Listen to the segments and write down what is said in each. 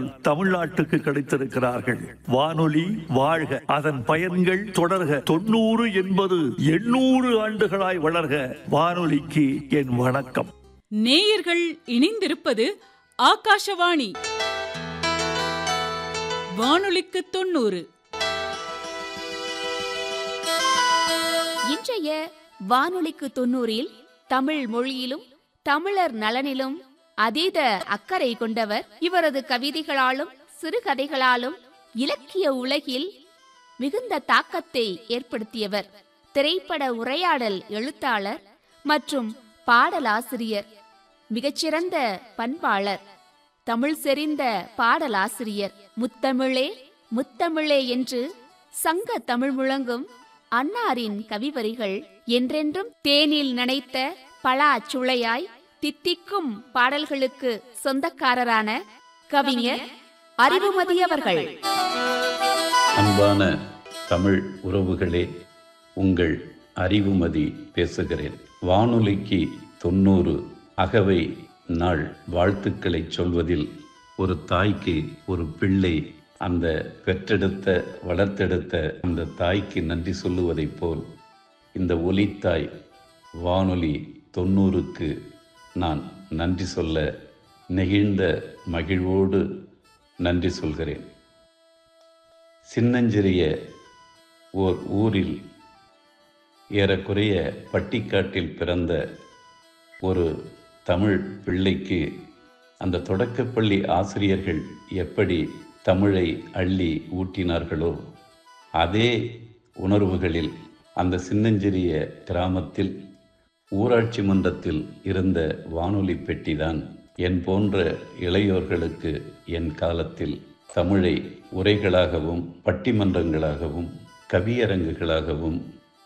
தமிழ்நாட்டுக்கு கிடைத்திருக்கிறார்கள் வானொலி வாழ்க அதன் பயன்கள் தொடர்க தொண்ணூறு என்பது எண்ணூறு ஆண்டுகளாய் வளர்க வானொலிக்கு என் வணக்கம் நேயர்கள் இணைந்திருப்பது ஆகாஷவாணி வானொலிக்கு தொண்ணூறு இன்றைய வானொலிக்கு தொண்ணூறில் தமிழ் மொழியிலும் தமிழர் நலனிலும் அதீத அக்கறை கொண்டவர் இவரது கவிதைகளாலும் சிறுகதைகளாலும் இலக்கிய உலகில் மிகுந்த தாக்கத்தை ஏற்படுத்தியவர் திரைப்பட உரையாடல் எழுத்தாளர் மற்றும் பாடலாசிரியர் மிகச்சிறந்த பண்பாளர் தமிழ் செறிந்த பாடலாசிரியர் முத்தமிழே முத்தமிழே என்று சங்க தமிழ் முழங்கும் அன்னாரின் கவிவரிகள் என்றென்றும் தேனில் நனைத்த பலா சுளையாய் தித்திக்கும் பாடல்களுக்கு சொந்தக்காரரான கவிஞர் அறிவுமதி அவர்கள் அன்பான தமிழ் உறவுகளே உங்கள் அறிவுமதி பேசுகிறேன் வானொலிக்கு தொண்ணூறு அகவை நாள் வாழ்த்துக்களை சொல்வதில் ஒரு தாய்க்கு ஒரு பிள்ளை அந்த பெற்றெடுத்த வளர்த்தெடுத்த அந்த தாய்க்கு நன்றி சொல்லுவதைப் போல் இந்த ஒலித்தாய் வானொலி தொண்ணூறுக்கு நான் நன்றி சொல்ல நெகிழ்ந்த மகிழ்வோடு நன்றி சொல்கிறேன் சின்னஞ்சிறிய ஓர் ஊரில் ஏறக்குறைய பட்டிக்காட்டில் பிறந்த ஒரு தமிழ் பிள்ளைக்கு அந்த தொடக்கப்பள்ளி ஆசிரியர்கள் எப்படி தமிழை அள்ளி ஊட்டினார்களோ அதே உணர்வுகளில் அந்த சின்னஞ்சிறிய கிராமத்தில் ஊராட்சி மன்றத்தில் இருந்த வானொலி பெட்டிதான் என் போன்ற இளையோர்களுக்கு என் காலத்தில் தமிழை உரைகளாகவும் பட்டிமன்றங்களாகவும் கவியரங்குகளாகவும்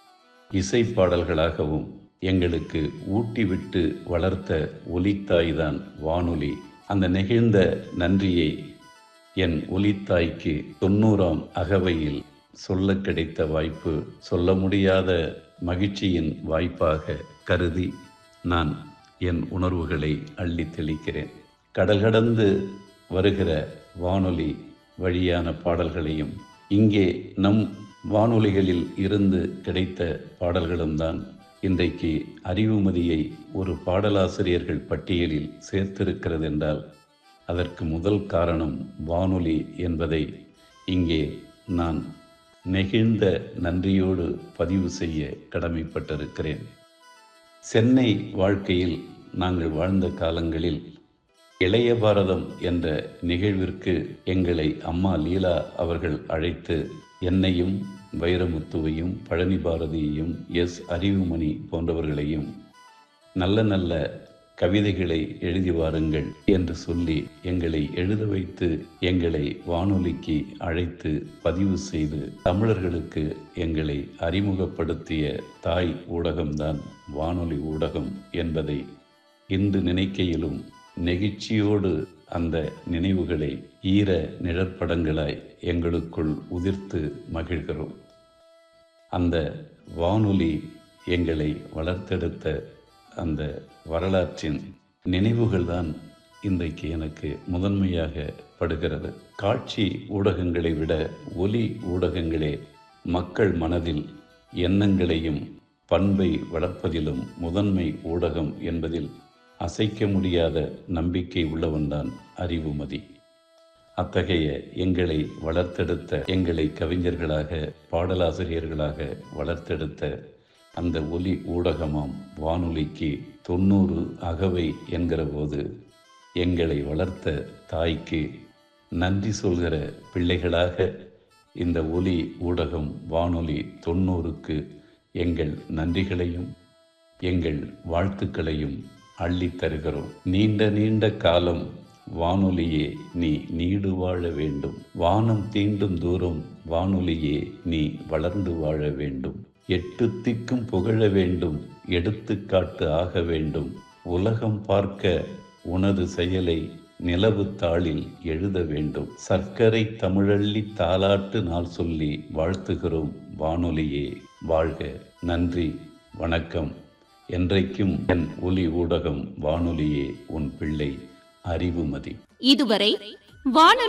இசைப்பாடல்களாகவும் எங்களுக்கு ஊட்டிவிட்டு வளர்த்த ஒலித்தாய்தான் வானொலி அந்த நெகிழ்ந்த நன்றியை என் ஒலித்தாய்க்கு தொண்ணூறாம் அகவையில் சொல்ல கிடைத்த வாய்ப்பு சொல்ல முடியாத மகிழ்ச்சியின் வாய்ப்பாக கருதி நான் என் உணர்வுகளை அள்ளி தெளிக்கிறேன் கடல் கடந்து வருகிற வானொலி வழியான பாடல்களையும் இங்கே நம் வானொலிகளில் இருந்து கிடைத்த பாடல்களும் தான் இன்றைக்கு அறிவுமதியை ஒரு பாடலாசிரியர்கள் பட்டியலில் சேர்த்திருக்கிறது என்றால் அதற்கு முதல் காரணம் வானொலி என்பதை இங்கே நான் நெகிழ்ந்த நன்றியோடு பதிவு செய்ய கடமைப்பட்டிருக்கிறேன் சென்னை வாழ்க்கையில் நாங்கள் வாழ்ந்த காலங்களில் இளைய பாரதம் என்ற நிகழ்விற்கு எங்களை அம்மா லீலா அவர்கள் அழைத்து என்னையும் வைரமுத்துவையும் பழனி பாரதியையும் எஸ் அறிவுமணி போன்றவர்களையும் நல்ல நல்ல கவிதைகளை எழுதி வாருங்கள் என்று சொல்லி எங்களை எழுத வைத்து எங்களை வானொலிக்கு அழைத்து பதிவு செய்து தமிழர்களுக்கு எங்களை அறிமுகப்படுத்திய தாய் ஊடகம்தான் வானொலி ஊடகம் என்பதை இன்று நினைக்கையிலும் நெகிழ்ச்சியோடு அந்த நினைவுகளை ஈர நிழற்படங்களாய் எங்களுக்குள் உதிர்த்து மகிழ்கிறோம் அந்த வானொலி எங்களை வளர்த்தெடுத்த அந்த வரலாற்றின் நினைவுகள்தான் இன்றைக்கு எனக்கு முதன்மையாக படுகிறது காட்சி ஊடகங்களை விட ஒலி ஊடகங்களே மக்கள் மனதில் எண்ணங்களையும் பண்பை வளர்ப்பதிலும் முதன்மை ஊடகம் என்பதில் அசைக்க முடியாத நம்பிக்கை உள்ளவன்தான் அறிவுமதி அத்தகைய எங்களை வளர்த்தெடுத்த எங்களை கவிஞர்களாக பாடலாசிரியர்களாக வளர்த்தெடுத்த அந்த ஒலி ஊடகமாம் வானொலிக்கு தொண்ணூறு அகவை என்கிற போது எங்களை வளர்த்த தாய்க்கு நன்றி சொல்கிற பிள்ளைகளாக இந்த ஒலி ஊடகம் வானொலி தொண்ணூறுக்கு எங்கள் நன்றிகளையும் எங்கள் வாழ்த்துக்களையும் அள்ளித் தருகிறோம் நீண்ட நீண்ட காலம் வானொலியே நீ நீடு வாழ வேண்டும் வானம் தீண்டும் தூரம் வானொலியே நீ வளர்ந்து வாழ வேண்டும் எட்டு திக்கும் புகழ வேண்டும் எடுத்துக்காட்டு ஆக வேண்டும் உலகம் பார்க்க உனது செயலை நிலவு தாளில் எழுத வேண்டும் சர்க்கரை தமிழள்ளி தாலாட்டு நாள் சொல்லி வாழ்த்துகிறோம் வானொலியே வாழ்க நன்றி வணக்கம் என்றைக்கும் என் ஒலி ஊடகம் வானொலியே உன் பிள்ளை அறிவுமதி இதுவரை வானொலி